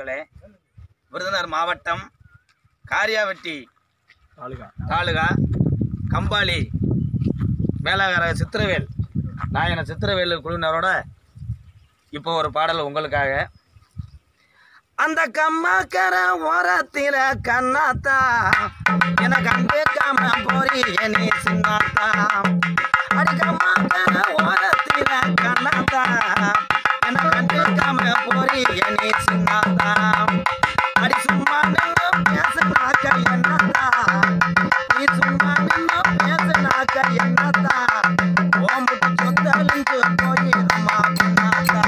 நண்பர்களே விருதுநகர் மாவட்டம் காரியாவட்டி தாலுகா தாலுகா கம்பாளி மேலாகர சித்திரவேல் நாயன சித்திரவேல் குழுவினரோட இப்போ ஒரு பாடல் உங்களுக்காக அந்த கம்மாக்கர ஓரத்தில கண்ணாத்தா என கண்டுக்காம போறி நீ சின்னாத்தா அடி கம்மாக்கர ஓரத்தில கண்ணாத்தா என கண்டுக்காம போறி நீ சின்னாத்தா அடி சும்மா நின்று பேசுனாக்க என்னத்தா நீ சும்மா நின்று பேசுனாக்க என்னத்தா ஓம்புட்டு சொத்தலிஞ்சு போயிருமா பின்னாத்தா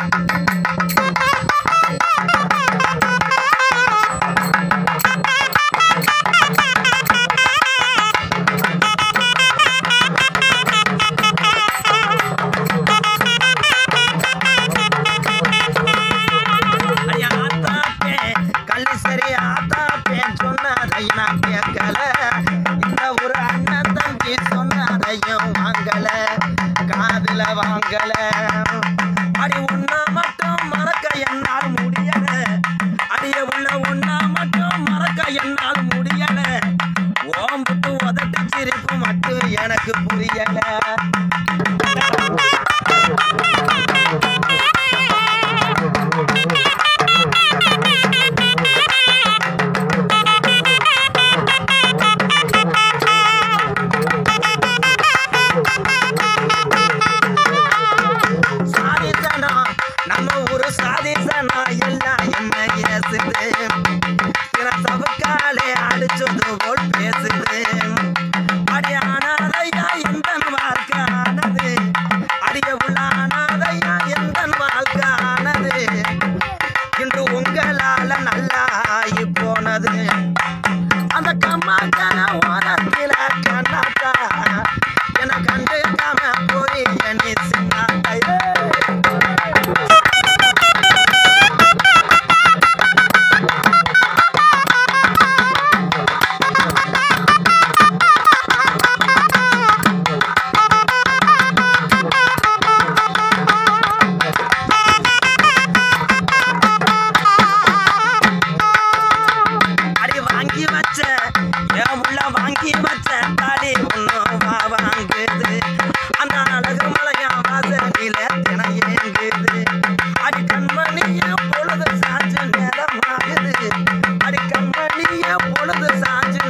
ஐயா ஆத்தாப்பே, கள்ளிசரி ஆத்தாப்பே சொன்னதையும் நான் கேட்கல. இந்த ஒரு அண்ணன் தம்பி சொன்னதையும் வாங்கல, காதுல வாங்கல. அடி உன்னை மட்டும் மறக்க என்னால் முடியல. அடிய உள்ள உன்னை மட்டும் மறக்க என்னால் முடியல. ஓம்புட்டு உதட்டு சிரிப்பு மட்டும் எனக்கு புரியல சாதிசனம் நம்ம ஊரு சாதிசனம் எல்லாம் என்ன ஏசுது சில சவுக்காலே அடிச்சது போல் பேசுது அடியானதையா எந்த வாழ்க்கை ஆனது அடிய உள்ளானதையா எந்த வாழ்க்கை ஆனது இன்று உங்களால நல்லாகி போனது அந்த கம்மாக்கான ஓரத்தில கண்ணாத்தா என கண்டுக்காம போய் என்னை சின்னாத்தா அடி வாங்கி வச்ச என் உள்ள வாங்கி வச்ச தாடி ஒன்னும் வா வாங்குது அந்த அழகு மலையா வாசலில தின ஏங்குது அடி கண்மணிய பொழுது சாஞ்சு நேரம் ஆகுது அடி கண்மணிய பொழுது சாஞ்சு